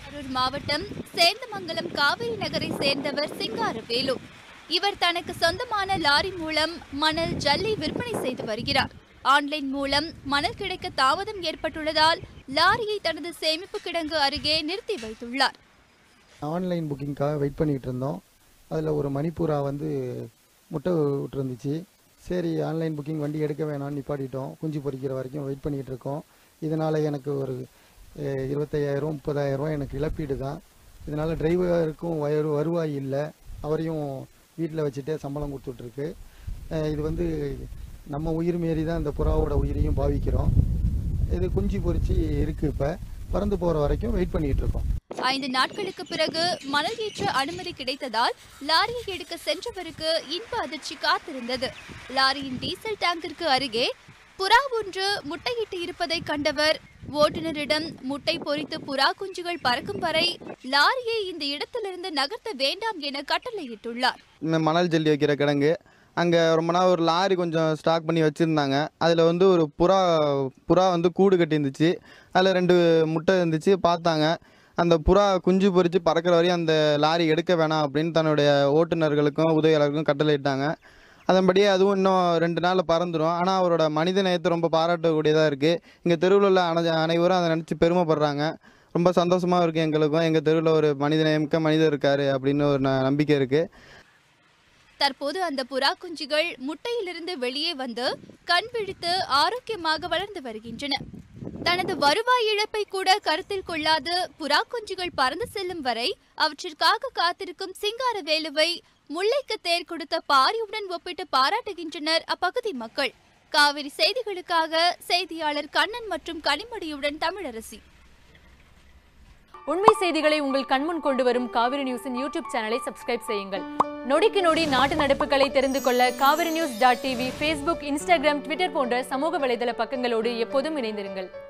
திருவாரூர் மாவட்டம் சேந்தமங்கலம் காவிரி நகரை சேர்ந்தவர் சிங்காரவேலு இவர் தனக்கு சொந்தமான லாரி மூலம் மணல் ஜல்லி விற்பனை செய்து வருகிறார் ஆன்லைன் மூலம் மணல் கிடைக்க தாமதம் ஏற்பட்டுள்ளதால் லாரியை தனது சேமிப்பு கிடங்கு அருகே நிறுத்தி வைத்துள்ளார் ஆன்லைன் புக்கிங்க்காக வெயிட் பண்ணிகிட்டு இருந்தோம் அதில் ஒரு மணிப்பூரா வந்து முட்டை விட்டுருந்துச்சு சரி ஆன்லைன் புக்கிங் வண்டி எடுக்க வேணாம்னு நிப்பாட்டிட்டோம் குஞ்சு பொரிக்கிற வரைக்கும் வெயிட் பண்ணிகிட்டு இருக்கோம் இதனால் எனக்கு ஒரு அஹ், இருபத்தையாயிரம் முப்பதாயிரம் எனக்கு இழப்பீடு தான் இதனால் டிரைவருக்கும் வரு வருவாய் இல்லை அவரையும் வீட்டில் வச்சுட்டே சம்பளம் கொடுத்துட்ருக்கு இது வந்து நம்ம உயிர் மீறி தான் இந்த புறாவோட உயிரையும் பாவிக்கிறோம் இது குஞ்சு பொரிச்சு இருக்குது இப்போ பறந்து போகிற வரைக்கும் வெயிட் பண்ணிகிட்டு இருக்கோம் ஐந்து நாட்களுக்கு பிறகு மணல் ஏற்ற அனுமதி கிடைத்ததால் லாரியை எடுக்க சென்றவருக்கு இன்ப அதிர்ச்சி காத்திருந்தது லாரியின் டீசல் டேங்கிற்கு அருகே புறா ஒன்று முட்டையிட்டு இருப்பதை கண்டவர் ஓட்டுநரிடம் முட்டை பொரித்து புறா குஞ்சுகள் பறக்கும் வரை லாரியை இந்த இடத்திலிருந்து நகர்த்த வேண்டாம் என கட்டளையிட்டுள்ளார் இந்த மணல் ஜல்லி வைக்கிற கிடங்கு அங்கே ரொம்ப நாள் ஒரு லாரி கொஞ்சம் ஸ்டாக் பண்ணி வச்சுருந்தாங்க அதில் வந்து ஒரு புறா புறா வந்து கூடு கட்டி இருந்துச்சு அதில் ரெண்டு முட்டை இருந்துச்சு பார்த்தாங்க அந்த புறா குஞ்சு பொரித்து பறக்கிற வரையும் அந்த லாரி எடுக்க வேணாம் அப்படின்னு தன்னுடைய ஓட்டுநர்களுக்கும் உதவியாளருக்கும் கட்டளையிட்டாங்க அதன்படியே அதுவும் இன்னும் ரெண்டு நாளில் பறந்துடும் ஆனால் அவரோட மனித நேயத்தை ரொம்ப பாராட்டக்கூடியதாக இருக்குது இங்கே தெருவில் உள்ள அனை அனைவரும் அதை நினச்சி பெருமைப்படுறாங்க ரொம்ப சந்தோஷமாக இருக்குது எங்களுக்கும் எங்கள் தெருவில் ஒரு மனித நேயமிக்க மனிதர் இருக்கார் அப்படின்னு ஒரு ந- நம்பிக்கை இருக்குது தற்போது அந்த புறா குஞ்சுகள் முட்டையிலிருந்து வெளியே வந்து கண் விழித்து ஆரோக்கியமாக வளர்ந்து வருகின்றன தனது வருவாய் இழப்பை கூட கருத்தில் கொள்ளாது புறா குஞ்சுகள் பறந்து செல்லும் வரை அவற்றிற்காக காத்திருக்கும் சிங்காரவேலுவை முல்லைக்கு தேர் கொடுத்த பாரியுடன் ஒப்பிட்டு பாராட்டுகின்றனர் அப்பகுதி மக்கள் காவிரி செய்திகளுக்காக செய்தியாளர் கண்ணன் மற்றும் கனிமொழியுடன் தமிழரசி உண்மை செய்திகளை உங்கள் கண்முன் கொண்டு வரும் காவிரி நியூஸின் யூடியூப் சேனலை சப்ஸ்கிரைப் செய்யுங்கள் நொடிக்கு நொடி நாட்டு நடப்புகளை தெரிந்து கொள்ள Kaveri News dot TV Facebook Instagram Twitter போன்ற சமூக வலைதள பக்கங்களோடு எப்போதும் இணைந்திருங்கள்